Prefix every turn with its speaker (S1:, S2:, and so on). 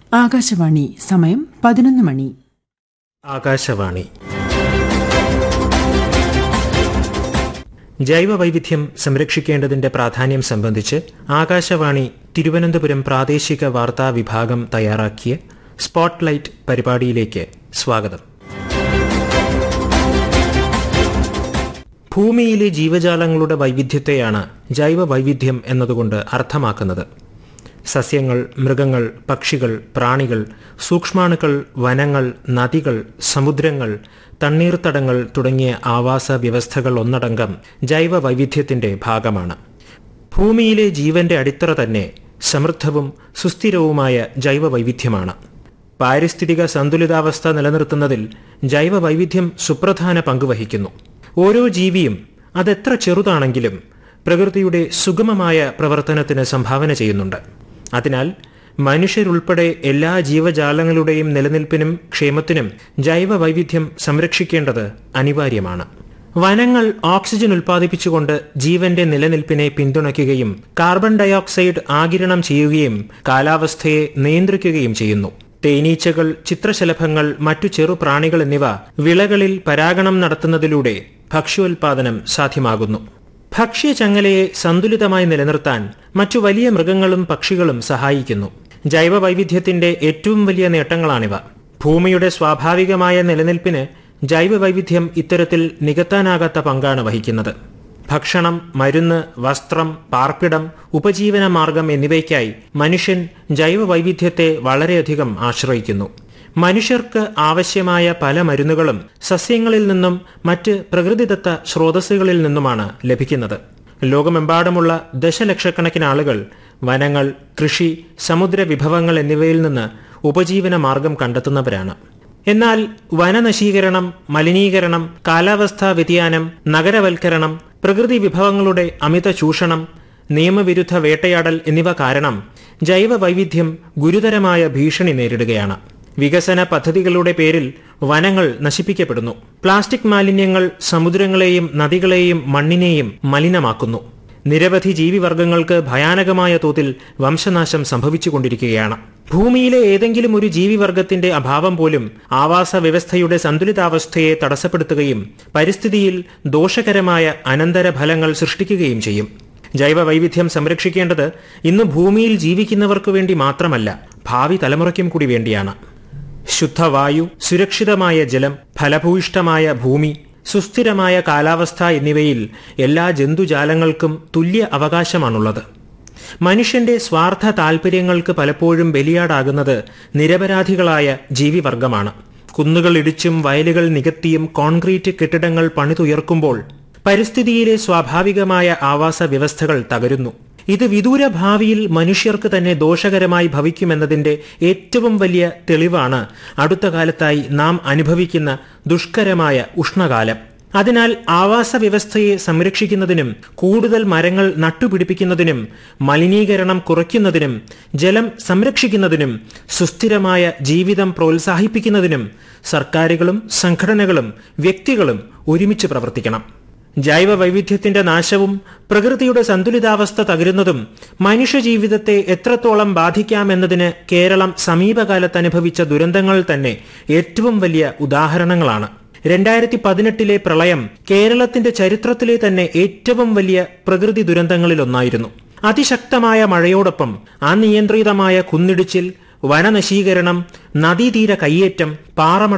S1: ആകാശവാണി സമയം പതിനൊന്ന് മണി
S2: ആകാശവാണി ജൈവ വൈവിധ്യം സംരക്ഷിക്കേണ്ടതിന്റെ പ്രാധാന്യം സംബന്ധിച്ച് ആകാശവാണി തിരുവനന്തപുരം പ്രാദേശിക വാർത്താ വിഭാഗം തയ്യാറാക്കിയ സ്പോട്ട്ലൈറ്റ് പരിപാടിയിലേക്ക് സ്വാഗതം ഭൂമിയിലെ ജീവജാലങ്ങളുടെ വൈവിധ്യത്തെയാണ് ജൈവ വൈവിധ്യം എന്നതുകൊണ്ട് അർത്ഥമാക്കുന്നത് സസ്യങ്ങൾ മൃഗങ്ങൾ പക്ഷികൾ പ്രാണികൾ സൂക്ഷ്മാണുക്കൾ വനങ്ങൾ നദികൾ സമുദ്രങ്ങൾ തണ്ണീർത്തടങ്ങൾ തുടങ്ങിയ ആവാസ വ്യവസ്ഥകൾ ഒന്നടങ്കം ജൈവ വൈവിധ്യത്തിന്റെ ഭാഗമാണ് ഭൂമിയിലെ ജീവന്റെ അടിത്തറ തന്നെ സമൃദ്ധവും സുസ്ഥിരവുമായ ജൈവ വൈവിധ്യമാണ് പാരിസ്ഥിതിക സന്തുലിതാവസ്ഥ നിലനിർത്തുന്നതിൽ ജൈവ വൈവിധ്യം സുപ്രധാന പങ്കുവഹിക്കുന്നു ഓരോ ജീവിയും അതെത്ര ചെറുതാണെങ്കിലും പ്രകൃതിയുടെ സുഗമമായ പ്രവർത്തനത്തിന് സംഭാവന ചെയ്യുന്നുണ്ട് അതിനാൽ മനുഷ്യരുൾപ്പെടെ എല്ലാ ജീവജാലങ്ങളുടെയും നിലനിൽപ്പിനും ക്ഷേമത്തിനും ജൈവ വൈവിധ്യം സംരക്ഷിക്കേണ്ടത് അനിവാര്യമാണ് വനങ്ങൾ ഓക്സിജൻ ഉൽപ്പാദിപ്പിച്ചുകൊണ്ട് ജീവന്റെ നിലനിൽപ്പിനെ പിന്തുണയ്ക്കുകയും കാർബൺ ഡയോക്സൈഡ് ആകിരണം ചെയ്യുകയും കാലാവസ്ഥയെ നിയന്ത്രിക്കുകയും ചെയ്യുന്നു തേനീച്ചകൾ ചിത്രശലഭങ്ങൾ മറ്റു ചെറുപ്രാണികൾ എന്നിവ വിളകളിൽ പരാഗണം നടത്തുന്നതിലൂടെ ഭക്ഷ്യോൽപാദനം സാധ്യമാകുന്നു ഭക്ഷ്യചങ്ങലയെ സന്തുലിതമായി നിലനിർത്താൻ മറ്റു വലിയ മൃഗങ്ങളും പക്ഷികളും സഹായിക്കുന്നു ജൈവ വൈവിധ്യത്തിന്റെ ഏറ്റവും വലിയ നേട്ടങ്ങളാണിവ ഭൂമിയുടെ സ്വാഭാവികമായ നിലനിൽപ്പിന് ജൈവ വൈവിധ്യം ഇത്തരത്തിൽ നികത്താനാകാത്ത പങ്കാണ് വഹിക്കുന്നത് ഭക്ഷണം മരുന്ന് വസ്ത്രം പാർപ്പിടം ഉപജീവന മാർഗം എന്നിവയ്ക്കായി മനുഷ്യൻ ജൈവ വൈവിധ്യത്തെ വളരെയധികം ആശ്രയിക്കുന്നു മനുഷ്യർക്ക് ആവശ്യമായ പല മരുന്നുകളും സസ്യങ്ങളിൽ നിന്നും മറ്റ് പ്രകൃതിദത്ത സ്രോതസ്സുകളിൽ നിന്നുമാണ് ലഭിക്കുന്നത് ലോകമെമ്പാടുമുള്ള ദശലക്ഷക്കണക്കിന് ആളുകൾ വനങ്ങൾ കൃഷി സമുദ്ര വിഭവങ്ങൾ എന്നിവയിൽ നിന്ന് ഉപജീവന മാർഗം കണ്ടെത്തുന്നവരാണ് എന്നാൽ വനനശീകരണം മലിനീകരണം കാലാവസ്ഥാ വ്യതിയാനം നഗരവൽക്കരണം പ്രകൃതി വിഭവങ്ങളുടെ അമിത ചൂഷണം നിയമവിരുദ്ധ വേട്ടയാടൽ എന്നിവ കാരണം ജൈവ വൈവിധ്യം ഗുരുതരമായ ഭീഷണി നേരിടുകയാണ് വികസന പദ്ധതികളുടെ പേരിൽ വനങ്ങൾ നശിപ്പിക്കപ്പെടുന്നു പ്ലാസ്റ്റിക് മാലിന്യങ്ങൾ സമുദ്രങ്ങളെയും നദികളെയും മണ്ണിനെയും മലിനമാക്കുന്നു നിരവധി ജീവിവർഗങ്ങൾക്ക് ഭയാനകമായ തോതിൽ വംശനാശം സംഭവിച്ചുകൊണ്ടിരിക്കുകയാണ് ഭൂമിയിലെ ഏതെങ്കിലും ഒരു ജീവിവർഗത്തിന്റെ അഭാവം പോലും ആവാസ വ്യവസ്ഥയുടെ സന്തുലിതാവസ്ഥയെ തടസ്സപ്പെടുത്തുകയും പരിസ്ഥിതിയിൽ ദോഷകരമായ അനന്തരഫലങ്ങൾ സൃഷ്ടിക്കുകയും ചെയ്യും ജൈവ വൈവിധ്യം സംരക്ഷിക്കേണ്ടത് ഇന്ന് ഭൂമിയിൽ ജീവിക്കുന്നവർക്കു വേണ്ടി മാത്രമല്ല ഭാവി തലമുറയ്ക്കും കൂടി വേണ്ടിയാണ് ശുദ്ധവായു സുരക്ഷിതമായ ജലം ഫലഭൂയിഷ്ടമായ ഭൂമി സുസ്ഥിരമായ കാലാവസ്ഥ എന്നിവയിൽ എല്ലാ ജന്തുജാലങ്ങൾക്കും തുല്യ അവകാശമാണുള്ളത് മനുഷ്യന്റെ സ്വാർത്ഥ താൽപര്യങ്ങൾക്ക് പലപ്പോഴും ബലിയാടാകുന്നത് നിരപരാധികളായ ജീവിവർഗമാണ് കുന്നുകൾ ഇടിച്ചും വയലുകൾ നികത്തിയും കോൺക്രീറ്റ് കെട്ടിടങ്ങൾ പണിതുയർക്കുമ്പോൾ പരിസ്ഥിതിയിലെ സ്വാഭാവികമായ ആവാസ വ്യവസ്ഥകൾ തകരുന്നു ഇത് വിദൂര ഭാവിയിൽ മനുഷ്യർക്ക് തന്നെ ദോഷകരമായി ഭവിക്കുമെന്നതിന്റെ ഏറ്റവും വലിയ തെളിവാണ് അടുത്ത കാലത്തായി നാം അനുഭവിക്കുന്ന ദുഷ്കരമായ ഉഷ്ണകാലം അതിനാൽ ആവാസ വ്യവസ്ഥയെ സംരക്ഷിക്കുന്നതിനും കൂടുതൽ മരങ്ങൾ നട്ടുപിടിപ്പിക്കുന്നതിനും മലിനീകരണം കുറയ്ക്കുന്നതിനും ജലം സംരക്ഷിക്കുന്നതിനും സുസ്ഥിരമായ ജീവിതം പ്രോത്സാഹിപ്പിക്കുന്നതിനും സർക്കാരുകളും സംഘടനകളും വ്യക്തികളും ഒരുമിച്ച് പ്രവർത്തിക്കണം ജൈവ വൈവിധ്യത്തിന്റെ നാശവും പ്രകൃതിയുടെ സന്തുലിതാവസ്ഥ തകരുന്നതും മനുഷ്യജീവിതത്തെ എത്രത്തോളം ബാധിക്കാമെന്നതിന് കേരളം സമീപകാലത്ത് അനുഭവിച്ച ദുരന്തങ്ങൾ തന്നെ ഏറ്റവും വലിയ ഉദാഹരണങ്ങളാണ് രണ്ടായിരത്തി പതിനെട്ടിലെ പ്രളയം കേരളത്തിന്റെ ചരിത്രത്തിലെ തന്നെ ഏറ്റവും വലിയ പ്രകൃതി ദുരന്തങ്ങളിലൊന്നായിരുന്നു അതിശക്തമായ മഴയോടൊപ്പം അനിയന്ത്രിതമായ കുന്നിടിച്ചിൽ വനനശീകരണം നദീതീര കയ്യേറ്റം പാറമട